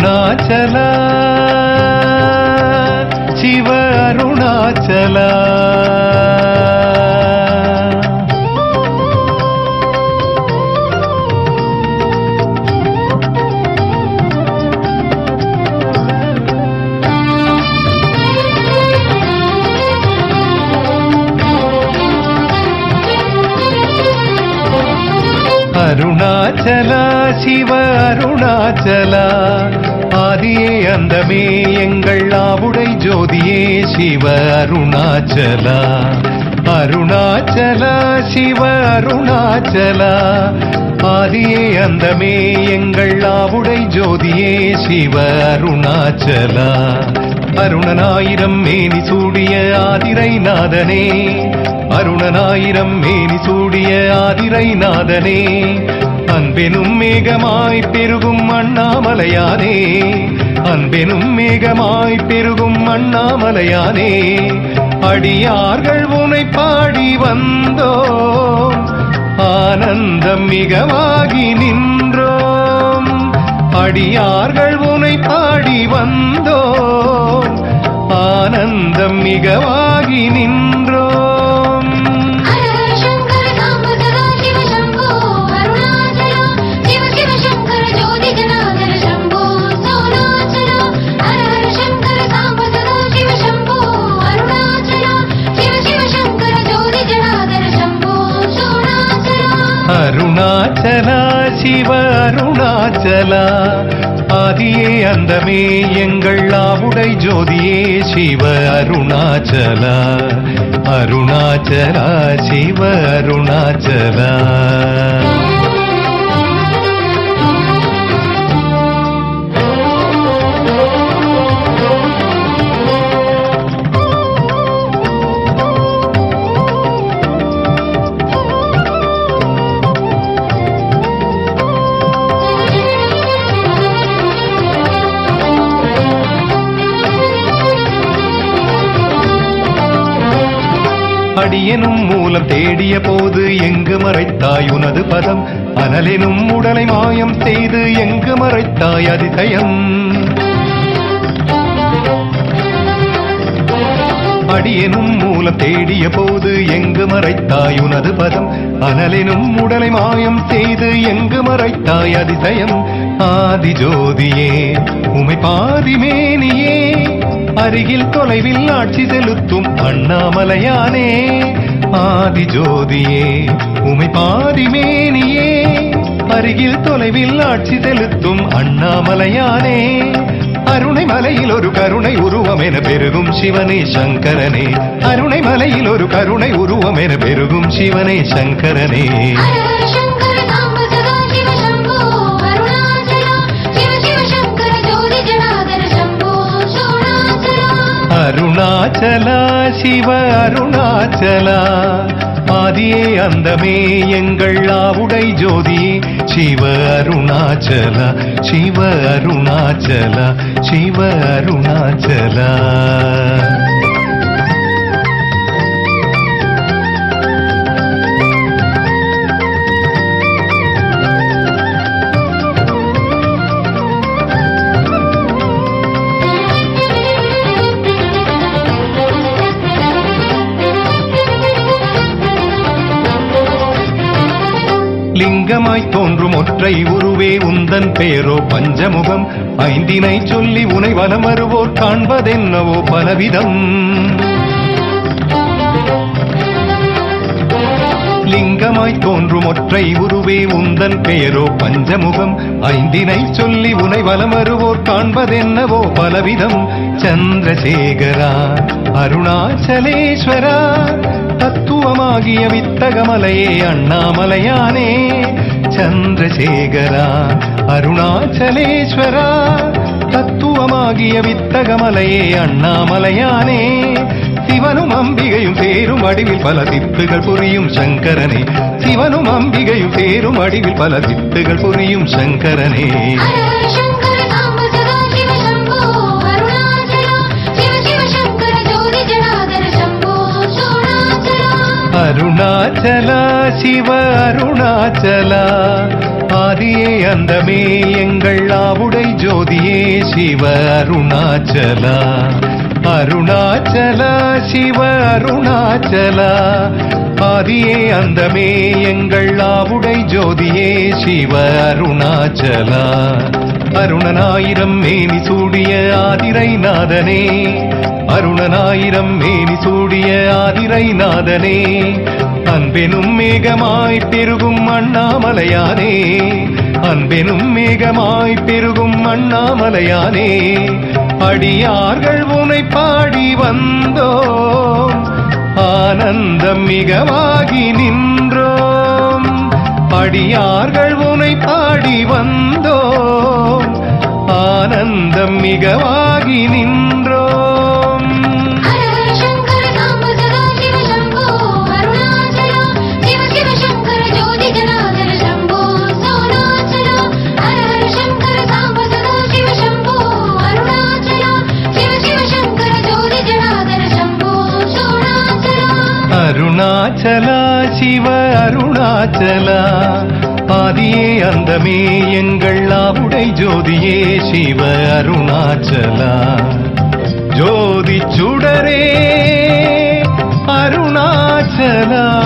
அருணாச்சல சிவ அருணாச்சல அருணாச்சல சிவ அருணாச்சல ஆதியே அந்தமே எங்கள் ஆவுடை ஜோதியே சிவ அருணாச்சல அருணாச்சல சிவ அருணாச்சல ஆதியே அந்தமே எங்கள் ஆவுடை ஜோதியே சிவ அருணாச்சல அருணனாயிரம் மேனி சூடிய ஆதிரை நாதனே அருணனாயிரம் மேனி சூடிய ஆதிரை நாதனே அன்பெனும் மேகமாய் பெருகும் அண்ணாமலையானே அன்பெனும் மேகமாய் பெருகும் அண்ணாமலையானே அடியார்கள் உனை பாடி வந்தோம் ஆனந்தம் மிகவாகி நின்றோம் அடியார்கள் உனை பாடி வந்தோம் ஆனந்தம் மிகவாகி நின்றோம் ஹர சங்கர சாம்ப சதா சிவ சம்போ அருணாச்சல சிவ சிவ சங்கர ஜோதி ஜனார்தன சம்போ சோனாச்சல ஹர ஹர சங்கர சாம்ப சதா சிவ சம்போ அருணாச்சல சிவ சிவ சங்கர ஜோதி ஜனார்தன சம்போ சோனாச்சல அருணாச்சலா சிவ அருணாச்சலா ஆதியே அந்தமே எங்கள் ஆவுடை ஜோதியே சிவ அருணாச்சலா அருணாச்சலா சிவ அருணாச்சலா அடியனும் மூலம் தேடிய போது எங்கு மறைத்தாய் உனது பதம் அனலெனும் உடலை மாயம் செய்து எங்கு மறைத்தாய் அதிசயம் அடியனும் மூலம் தேடிய போது எங்கு மறைத்தாய் உனது பதம் அனலெனும் உடலை மாயம் செய்து எங்கு மறைத்தாய் அதிசயம் ஆதி ஜோதியே உமை பாதிமேனியே அருகில் தொலைவில் ஆட்சி செலுத்தும் அண்ணாமலையானே ஆதி ஜோதியே உமை பாதிமேனியே அருகில் தொலைவில் ஆட்சி செலுத்தும் அண்ணாமலையானே அருணை மலையில் ஒரு கருணை உருவம் என பெருகும் சிவனே சங்கரனே அருணை மலையில் ஒரு கருணை உருவம் என பெருகும் சிவனே சங்கரனே ஹர ஹர சங்கர சாம்ப சதா சிவ சம்போ அருணாச்சல சிவ சிவ சங்கர ஜோதி ஜனார்தன சம்போ சோனாச்சல அருணாச்சலா சிவ அருணாச்சலா ஆதியே அந்தமே எங்கள் ஆவுடை ஜோதி சிவ அருணாச்சலா சிவ அருணாச்சலா சிவ அருணாச்சலா லிங்கமாய் தோன்றும் ஒற்றை உருவே உந்தன் பேரோ பஞ்சமுகம் ஐந்தினை சொல்லி உனை வலம் வருவோர் காண்பதென்னவோ பலவிதம் லிங்கமாய் தோன்றும் ஒற்றை உருவே உந்தன் பெயரோ பஞ்சமுகம் ஐந்தினை சொல்லி உனை வலம் வருவோர் காண்பதென்னவோ பலவிதம் சந்திரசேகரா அருணாச்சலேஸ்வரா தத்துவமாகிய வித்தகமலையே அண்ணாமலையானே சந்திரசேகரா அருணாச்சலேஸ்வரா தத்துவமாகிய வித்தகமலையே அண்ணாமலையானே சிவனும் அம்பிகையும் சேரும் அடிவில் பல சித்துகள் புரியும் சங்கரனே சிவனும் அம்பிகையும் சேரும் அடிவில் பல சித்துகள் புரியும் சங்கரனே ஹர ஹர சங்கர சாம்ப சதா சிவ சம்போ அருணாச்சல சிவ சிவ சங்கர ஜோதி ஜனார்தன சம்போ சோனாச்சல அருணாச்சலா சிவ அருணாச்சலா ஆதியே அந்தமே எங்கள் ஆவுடை ஜோதியே சிவ அருணாச்சலா அருணாச்சலா சிவ அருணாச்சலா ஆதியே அந்தமே எங்கள் ஆவுடை ஜோதியே சிவ அருணாச்சலா அருணனாயிரம் மேனி சூடிய ஆதிரை நாதனே அருணனாயிரம் மேனி சூடிய ஆதிரை நாதனே அன்பெனும் மேகமாய் பெருகும் அண்ணாமலையானே அன்பெனும் மேகமாய் பெருகும் அண்ணாமலையானே அடியார்கள் உனை பாடி வந்தோம் ஆனந்தம் மிகவாகி நின்றோம் அடியார்கள் உனை பாடி வந்தோம் ஆனந்தம் மிகவாகி நின்றோம் ஹர ஹர சங்கர சாம்ப சதா சிவ சம்போ அருணாச்சல சிவ சிவ சங்கர ஜோதி ஜனார்தன சம்போ சோனாச்சல ஹர ஹர சங்கர சாம்ப சதா சிவ சம்போ அருணாச்சல சிவ சிவ சங்கர ஜோதி ஜனார்தன சம்போ சோனாச்சல அருணாச்சலா சிவ அருணாச்சலா ஆதியே அந்தமே எங்கள் ஆவுடை ஜோதியே சிவ அருணாச்சலா ஜோதி சுடரே அருணாச்சலா